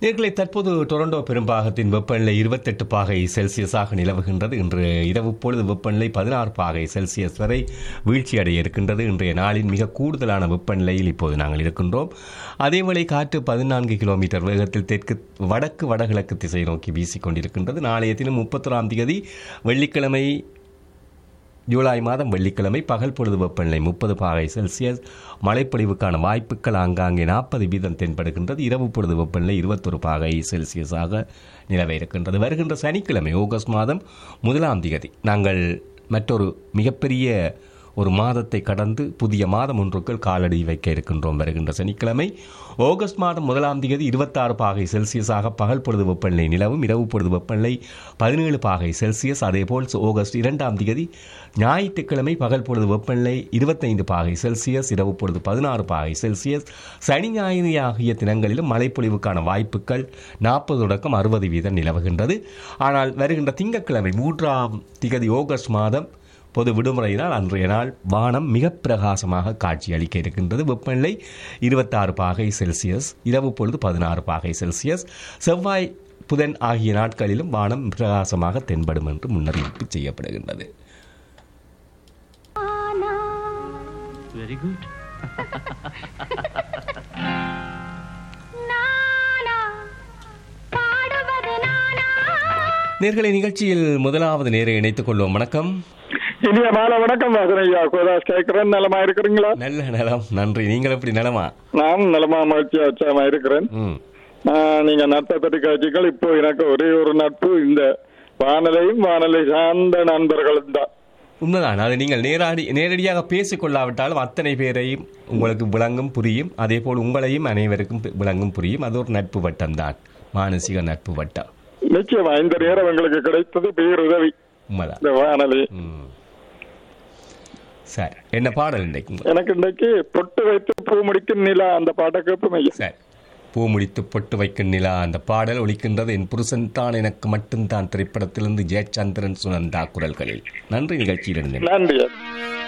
நேர்களை தற்போது டொரண்டோ பெரும்பாகத்தின் வெப்பநிலை இருபத்தெட்டு பாகை செல்சியஸாக நிலவுகின்றது இன்று இரவு பொழுது வெப்பநிலை பதினாறு பாகை செல்சியஸ் வரை வீழ்ச்சியடைய இருக்கின்றது இன்றைய நாளின் மிக கூடுதலான வெப்பநிலையில் இப்போது நாங்கள் இருக்கின்றோம் அதேவேளை காற்று பதினான்கு கிலோமீட்டர் வேகத்தில் தெற்கு வடக்கு வடகிழக்கு திசை நோக்கி வீசிக்கொண்டிருக்கின்றது நாளைய தினம் முப்பத்தொராம் தேதி வெள்ளிக்கிழமை ஜூலை மாதம் வெள்ளிக்கிழமை பகல் பொழுது வெப்பநிலை முப்பது பாகை செல்சியஸ் மழைப்பொழிவுக்கான வாய்ப்புகள் ஆங்காங்கே நாற்பது வீதம் தென்படுகின்றது இரவு பொழுது வெப்பநிலை இருபத்தொரு பாகை செல்சியஸாக நிலவ இருக்கின்றது வருகின்ற சனிக்கிழமை ஆகஸ்ட் மாதம் முதலாம் தேதி நாங்கள் மற்றொரு மிகப்பெரிய ஒரு மாதத்தை கடந்து புதிய மாதம் ஒன்றுக்குள் காலடி வைக்க இருக்கின்றோம் வருகின்ற சனிக்கிழமை ஆகஸ்ட் மாதம் முதலாம் தேதி இருபத்தாறு பாகை செல்சியஸாக பகல் பொழுது வெப்பநிலை நிலவும் இரவு பொழுது வெப்பநிலை பதினேழு பாகை செல்சியஸ் அதேபோல் ஆகஸ்ட் இரண்டாம் தேதி ஞாயிற்றுக்கிழமை பகல் பொழுது வெப்பநிலை இருபத்தைந்து பாகை செல்சியஸ் இரவு பொழுது பதினாறு பாகை செல்சியஸ் சனி ஞாயிறு ஆகிய தினங்களிலும் மழைப்பொழிவுக்கான வாய்ப்புகள் நாற்பது தொடக்கம் அறுபது வீதம் நிலவுகின்றது ஆனால் வருகின்ற திங்கட்கிழமை மூன்றாம் திகதி ஆகஸ்ட் மாதம் பொது விடுமுறையினால் அன்றைய நாள் வானம் மிக பிரகாசமாக காட்சியளிக்க இருக்கின்றது வெப்பநிலை இருபத்தாறு பாகை செல்சியஸ் இரவு பொழுது பதினாறு பாகை செல்சியஸ் செவ்வாய் புதன் ஆகிய நாட்களிலும் வானம் பிரகாசமாக தென்படும் என்று முன்னறிவிப்பு செய்யப்படுகின்றது வெரி குட் நானா பாடுவது நானா நேர்களை நிகழ்ச்சியில் முதலாவது நேரை இணைத்துக் கொள்வோம் வணக்கம் இனிய மாலை வணக்கம் வாசனையா கோதாஸ் கேட்கிறேன் நலமா இருக்கிறீங்களா நல்ல நலம் நன்றி நீங்கள் எப்படி நலமா நான் நலமா மகிழ்ச்சியா உற்சாகமா இருக்கிறேன் ம் ஆஹ், நீங்க நட்பை காட்சிகள் இப்போ எனக்கு ஒரே ஒரு நட்பு இந்த வானலையும் வானலை சார்ந்த நண்பர்களும் தான் உண்மைதான் அது நீங்கள் நேராடி நேரடியாக பேசிக்கொள்ளாவிட்டாலும் அத்தனை பேரையும் உங்களுக்கு விளங்கும் புரியும் அதே போல் உங்களையும் அனைவருக்கும் பி- விளங்கும் புரியும் அது ஒரு நட்பு வட்டம் தான் மானசீக நட்பு வட்டம் நிச்சயமா இந்த நேரம் எங்களுக்கு கிடைத்தது பேருதவி உண்மைதான் இந்த வானொலி ம். சரி என்ன பாடல் இன்றைக்கு உங்களுக்கு? எனக்கு இன்றைக்கு பொட்டு வைத்து பூ முடிக்கும் நிலா அந்த பாட்டை கேட்போம் ஐயா சரி பூ முடித்து பொட்டு வைக்கும் நிலா அந்த பாடல் ஒலிக்கின்றது என் புருஷன் தான் எனக்கு மட்டும்தான் திரைப்படத்திலிருந்து ஜெயச்சந்திரன் சுனந்தா குரல்களில் நன்றி நிகழ்ச்சியில் இருந்தேன் நன்றி ஐயா.